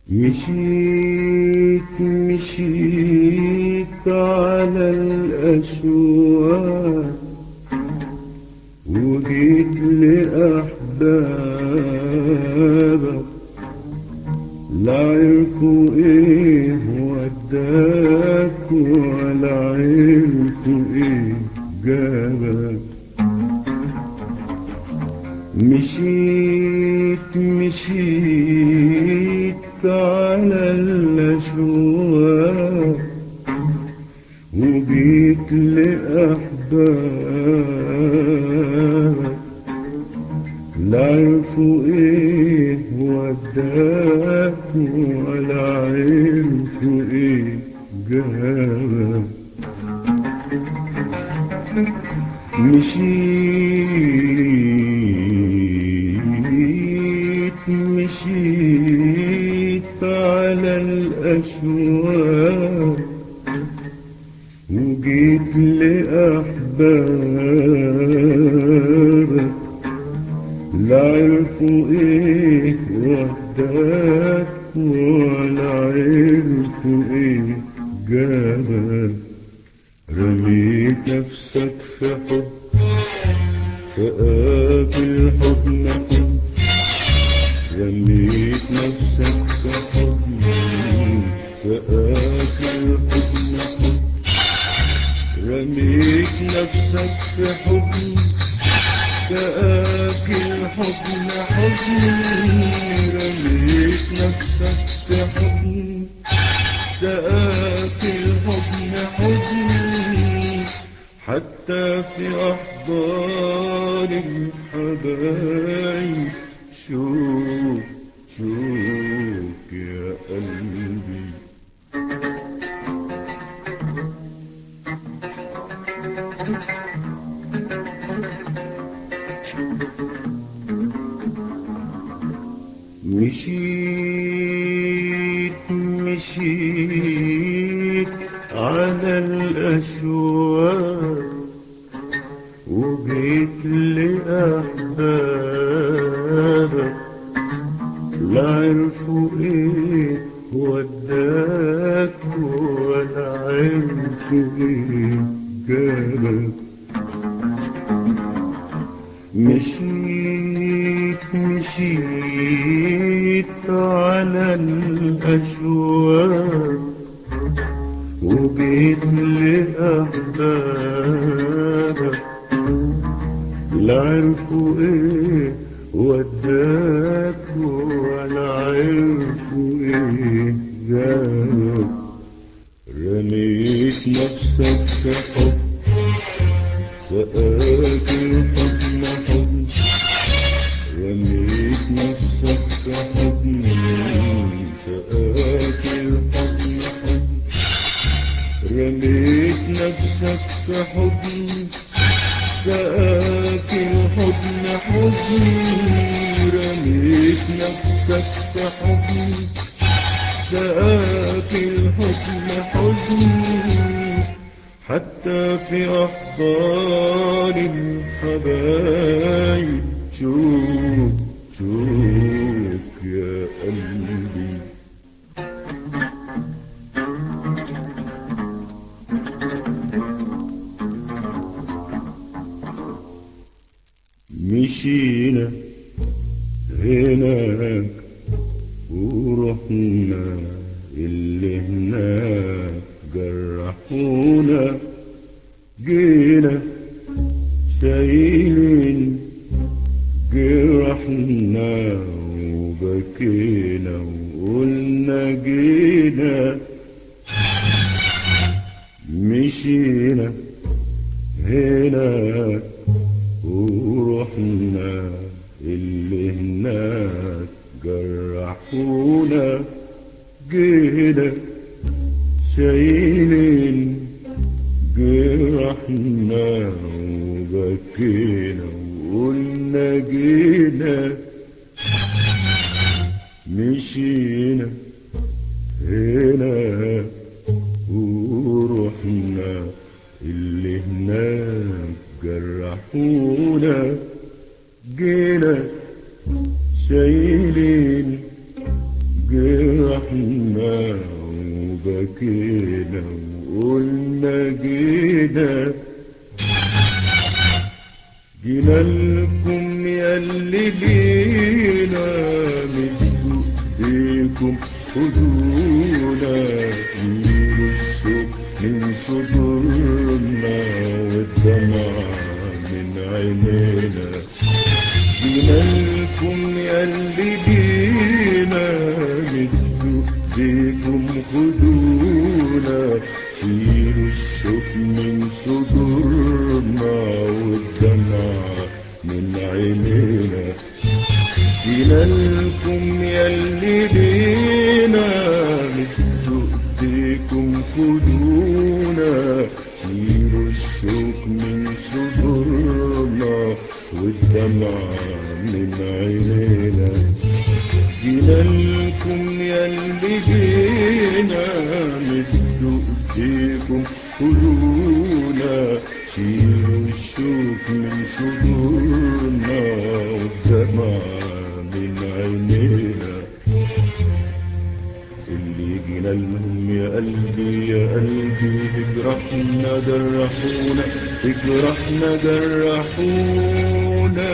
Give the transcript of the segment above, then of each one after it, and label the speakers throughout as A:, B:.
A: مشيت مشيت على الأشواق وجيت لأحبابك لا عرفوا ايه وداك ولا عرفوا ايه جابك مشيت مشيت على الأشواق وجيت لأحبابك لا عرفوا ايه وداك ولا عرفوا ايه جابك مشيت مشيت على الأشواق وجيت لأحبابك لا عرفوا ايه وداك ولا عرفوا ايه جابك رميت نفسك في حب فقابل حضن حب رميت نفسك في حضن فقابل حضن حب رميت نفسك في حضن كآكل حضن حضن رميت نفسك في حضن كآكل حضن حضن حتى في أحضان الحبايب شوف شوف يا قلبي مشيت مشيت على الأشواق وجيت لأحبابك لا عرفوا ايه وداك ولا عرفوا ايه جابك مشيت مشيت على الأشواق وجيت لأحبابك لا عرفوا ايه وداك ولا عرفوا ايه جابك رميت نفسك في حب فآكل حضن حضن رميت نفسك في حضن فآكل حضن حضن رميت نفسك في حضن فآكل حضن حضن رميت نفسك في حضن فآكل حضن حضن حتى في أحضان الحبايب شوف شوف يا قلبي مشينا هناك ورحنا اللي هناك جرحونا جينا شايلين جرحنا وبكينا وقلنا جينا مشينا هناك ورحنا اللي هناك جرحونا جينا شايلين جرحنا وبكينا وقلنا جينا مشينا هنا ورحنا اللي هناك جرحونا جينا شايلين جرحنا جرحنا وبكينا وقلنا جينا جينا لكم يا اللي لينا مدوا ايديكم خدونا نيروا الشوق من صدورنا والدمع من عينينا جينا لكم يا اللي لينا مدوا ايديكم خدونا شيلوا الشوق من صدورنا والدمع من عينينا جينا لكم يا اللي لينا مدوا ايديكم خدونا شيلوا الشوق من صدورنا والدمع من عينينا جينا لكم يا اللي جينا مدوا ايديكم خدونا شيلوا الشوك من صدورنا والدمع من عينينا اللي جينا لهم يا قلبي يا قلبي اجرحنا جرحونا اجرحنا جرحونا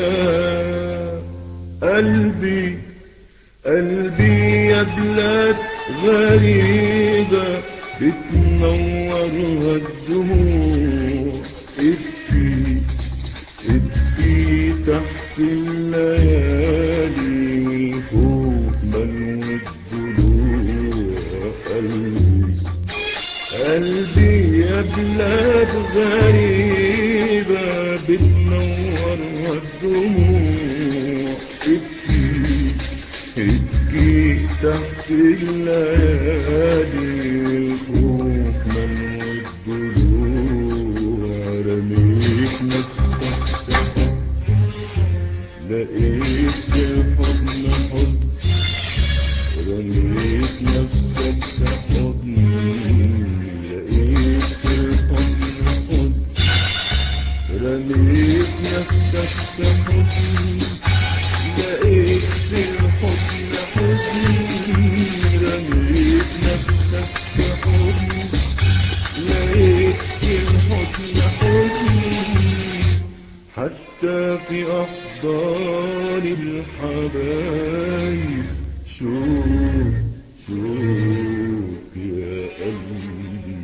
A: قلبي قلبي يا بلاد غريبة بتنورها الدموع ابكي ابكي تحت الليالي والخوف ملو الضلوع قلبي قلبي يا بلاد غريبة بتنورها الدموع ابكي ابكي تحت الليالي الخوف من الضلوع رميت نفسك لقيت في الحضن حضن رميت نفسك في حضن لقيت في الحضن حضن رميت نفسك في حضن لقيت في الحضن حضن رميت نفسك في حضن لقيت في الحضن حضن حتى في أحضان الحبايب شوف شوف يا قلبي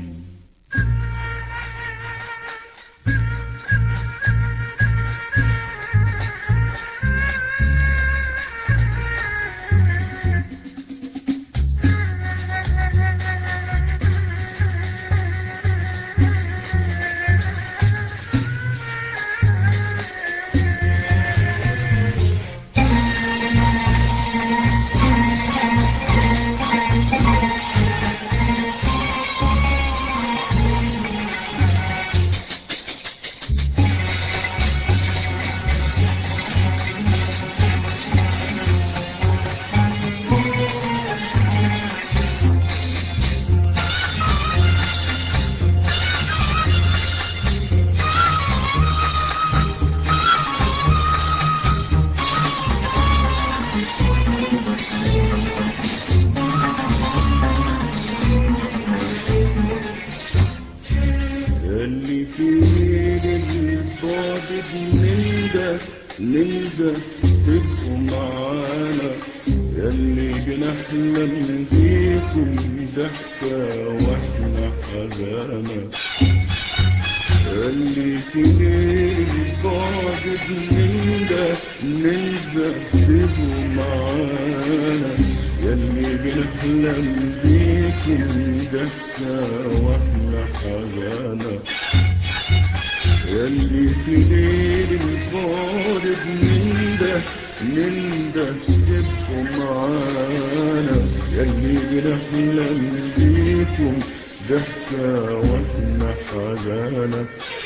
A: اللي في للبعد بنلدى نلدى تبقوا معانا ياللي بنحلم بيكم ضحكة واحنا حزانة اللي في البعد بنلدى نلدى تبقوا معانا ياللي بنحلم بيكم ضحكة واحنا حزانة ياللي في ليل الفارض ننده ننده تبقوا معانا ياللي بنحلم بيكم ضحكة واحنا حزانة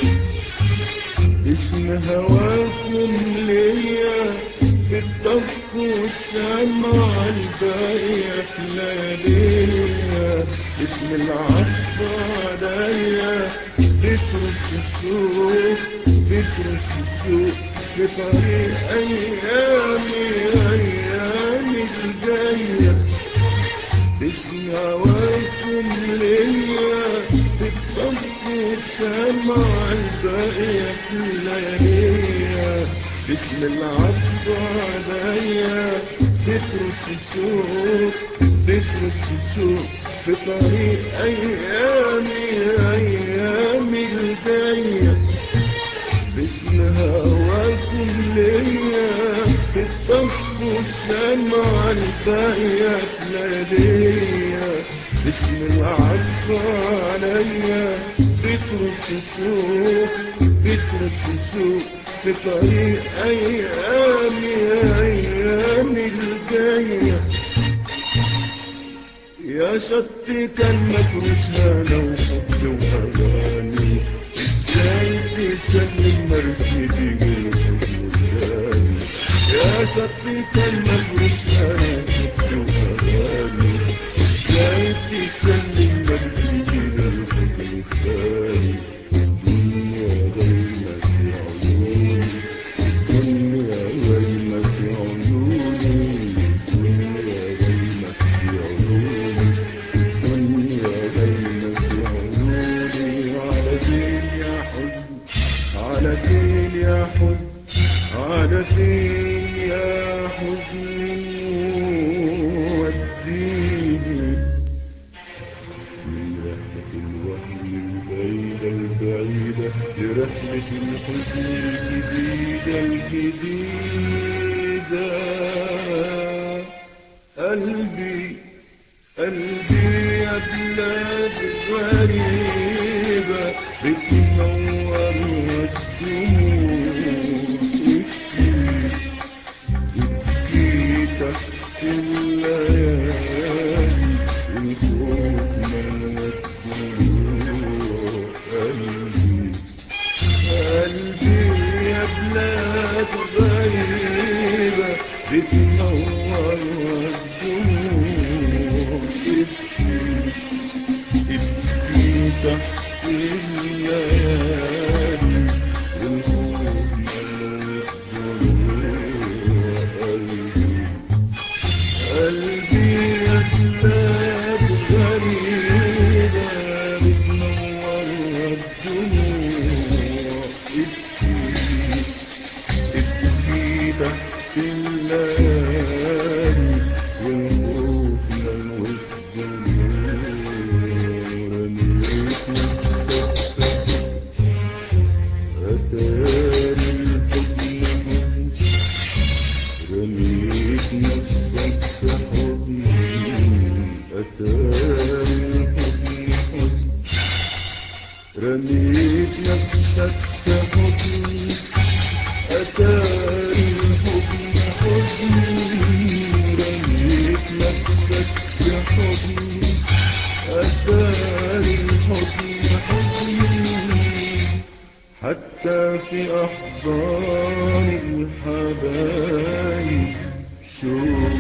A: اسم هواكم ليا في الطف والشمع الباقية في لياليا اسم العطف عليا بترس السوق بترس السوق في طريق أيامي أيامي الجاية باسم هواكم ليا بتطفوا الشمع الباقية في الليالية باسم العطف عليا تترك السوق تترك السوق في طريق أيامي أيامي الجاية باسم هواكم ليا بتطفوا الشمع الباقية في لياليا باسم العطف عليا بترك السوق بترك السوق في طريق أيامي أيامي الجاية يا شطي كان مفروش هنا وحب وأغاني ازاي تسلم مركبي بالحزن الثاني يا شطي كان مفروش هنا وحب وأغاني ازاي تسلم مركبي بالحزن الثاني الدنيا غيمة في عيوني الدنيا غيمة في عيوني الدنيا غيمة في عيوني الدنيا غيمة في عيوني على فين يا حزن على فين يا حزن على فين يا حزن وديني من رحلة الوهم البعيدة البعيدة لرحلة الحزن الجديدة الجديدة قلبي قلبي يا بلاد غريبة بتنور الدموع ابكي تحت الليالي الخوف مات دموع قلبي قلبي يا بلاد غريبة بتنور الدموع ابكي ابكي تحت الليالي والخوف مات دموع قلبي قلبي يا كتاب غريبة بتنور الدموع ابكي ابكي تحت الليالي والخوف ملوش دموع رميت نفسك أتاري الحزن حزن رميت نفسك في حضني أتاري الحزن حزن رميت نفسك في حضني أتاري الحزن حزن رميت نفسك في حضني أتاري الحزن حزن حتى في أحضان الحبايب شوق